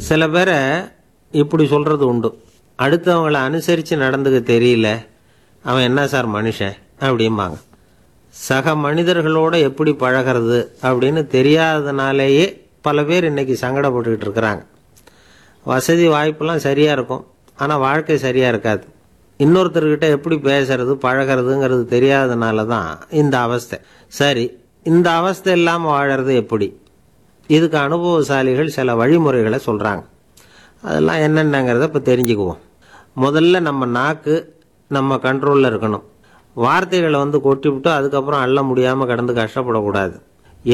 சில பேரை இப்படி சொல்கிறது உண்டு அடுத்தவங்களை அனுசரித்து நடந்துக்க தெரியல அவன் என்ன சார் மனுஷன் அப்படிம்பாங்க சக மனிதர்களோட எப்படி பழகிறது அப்படின்னு தெரியாதனாலேயே பல பேர் இன்னைக்கு சங்கடப்பட்டுக்கிட்டு இருக்கிறாங்க வசதி வாய்ப்பெல்லாம் சரியாக இருக்கும் ஆனால் வாழ்க்கை சரியாக இருக்காது இன்னொருத்தர்கிட்ட எப்படி பேசுறது பழகிறதுங்கிறது தெரியாதனால தான் இந்த அவஸ்தை சரி இந்த அவஸ்தை இல்லாமல் வாழறது எப்படி இதுக்கு அனுபவசாலிகள் சில வழிமுறைகளை சொல்கிறாங்க அதெல்லாம் என்னென்னங்கிறத இப்போ தெரிஞ்சுக்குவோம் முதல்ல நம்ம நாக்கு நம்ம கண்ட்ரோலில் இருக்கணும் வார்த்தைகளை வந்து கொட்டிவிட்டு அதுக்கப்புறம் அள்ள முடியாமல் கடந்து கஷ்டப்படக்கூடாது